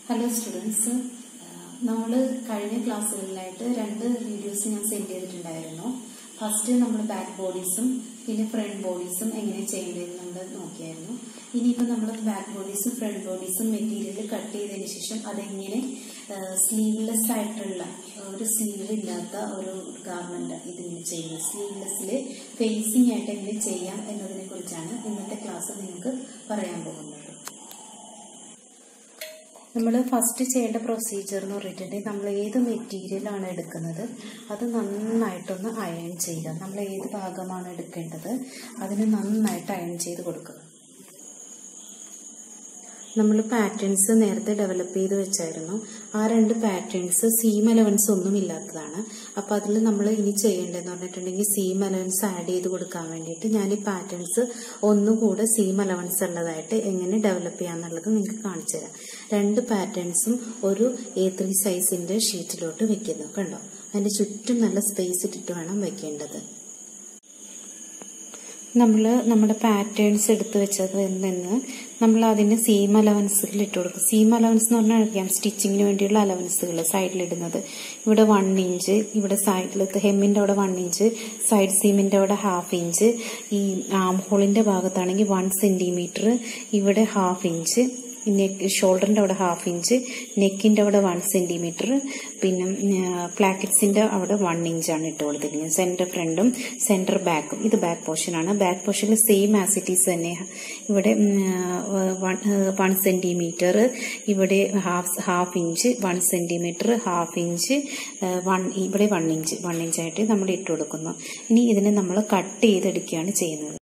hello students നമ്മൾ കഴിഞ്ഞ ക്ലാസ്സുകളിലായിട്ട് രണ്ട് വീഡിയോസ് ഞാൻ സെൻഡ് ചെയ്തിട്ടുണ്ടായിരുന്നു ഫസ്റ്റ് നമ്മൾ ബാക്ക് ബോഡീസും പിന്നെ ഫ്രണ്ട് ബോഡീസും എങ്ങനെ ചെയ്യേണ്ടതെന്ന് നമ്മൾ നോക്കിയായിരുന്നു ഇനിയിപ്പോൾ നമ്മൾ ബാക്ക് ബോഡീസും ഫ്രണ്ട് ബോഡീസും മെറ്റീരിയൽ കട്ട് ചെയ്തതിന് ശേഷം അതെങ്ങനെ സ്ലീവ്ലെസ് ആയിട്ടുള്ള ഒരു സ്ലീവ് ഇല്ലാത്ത ഒരു ഗാർമെന്റ് ഇതിങ്ങനെ ചെയ്യുന്നത് സ്ലീവ്ലെസ്സിൽ ഫേസിംഗ് ആയിട്ട് എങ്ങനെ ചെയ്യാം എന്നതിനെ കുറിച്ചാണ് ഇന്നത്തെ ക്ലാസ് നിങ്ങൾക്ക് പറയാൻ പോകുന്നത് നമ്മൾ ഫസ്റ്റ് ചെയ്യേണ്ട പ്രൊസീജിയർ എന്ന് പറഞ്ഞിട്ടുണ്ടെങ്കിൽ നമ്മൾ ഏത് മെറ്റീരിയലാണ് എടുക്കുന്നത് അത് നന്നായിട്ടൊന്ന് അയൺ ചെയ്യുക നമ്മൾ ഏത് ഭാഗമാണ് എടുക്കേണ്ടത് അതിന് നന്നായിട്ട് അയൺ ചെയ്ത് കൊടുക്കുക നമ്മൾ പാറ്റേൺസ് നേരത്തെ ഡെവലപ്പ് ചെയ്ത് വെച്ചായിരുന്നു ആ രണ്ട് പാറ്റേൺസ് സീം അലവൻസ് ഒന്നും ഇല്ലാത്തതാണ് അപ്പോൾ അതിൽ നമ്മൾ ഇനി ചെയ്യേണ്ടതെന്ന് പറഞ്ഞിട്ടുണ്ടെങ്കിൽ സീം അലവൻസ് ആഡ് ചെയ്ത് കൊടുക്കാൻ വേണ്ടിയിട്ട് ഞാൻ ഈ പാറ്റേൺസ് ഒന്നുകൂടെ സീം അലവൻസ് ഉള്ളതായിട്ട് എങ്ങനെ ഡെവലപ്പ് ചെയ്യാന്നുള്ളത് നിങ്ങൾക്ക് കാണിച്ചു തരാം രണ്ട് പാറ്റേൺസും ഒരു എ ത്രീ സൈസിന്റെ ഷീറ്റിലോട്ട് വെക്കുന്നു കണ്ടോ അതിന്റെ ചുറ്റും നല്ല സ്പേസ് ഇട്ടിട്ട് വേണം വെക്കേണ്ടത് നമ്മൾ നമ്മുടെ പാറ്റേൺസ് എടുത്ത് വെച്ചത് നിന്ന് നമ്മൾ അതിന് സീം അലവൻസുകൾ ഇട്ട് കൊടുക്കും സീം അലവൻസ് എന്ന് പറഞ്ഞാൽ അറിയാം സ്റ്റിച്ചിങ്ങിന് വേണ്ടിയുള്ള അലവൻസുകൾ സൈഡിലിടുന്നത് ഇവിടെ വൺ ഇഞ്ച് ഇവിടെ സൈഡിൽ ഹെമ്മിൻ്റെ അവിടെ വൺ ഇഞ്ച് സൈഡ് സീമിൻ്റെ അവിടെ ഹാഫ് ഇഞ്ച് ഈ ആം ഹോളിൻ്റെ ഭാഗത്താണെങ്കിൽ വൺ സെൻറ്റിമീറ്റർ ഇവിടെ ഹാഫ് ഇഞ്ച് നെക്ക് ഷോൾഡറിൻ്റെ അവിടെ ഹാഫ് ഇഞ്ച് നെക്കിൻ്റെ അവിടെ വൺ സെൻറ്റിമീറ്റർ പിന്നെ പ്ലാക്കറ്റ്സിൻ്റെ അവിടെ വൺ ഇഞ്ചാണ് ഇട്ട് കൊടുത്തിരിക്കുന്നത് സെൻറ്റർ ഫ്രണ്ടും സെൻറ്റർ ബാക്കും ഇത് ബാക്ക് പോർഷനാണ് ബാക്ക് പോർഷനിൽ സെയിം ആസിറ്റീസ് തന്നെ ഇവിടെ വൺ സെൻറ്റിമീറ്റർ ഇവിടെ half half inch one centimetre half inch one ഇവിടെ വൺ ഇഞ്ച് വൺ ഇഞ്ചായിട്ട് നമ്മൾ ഇട്ട് കൊടുക്കുന്നു ഇനി ഇതിനെ നമ്മൾ കട്ട് ചെയ്തെടുക്കുകയാണ് ചെയ്യുന്നത്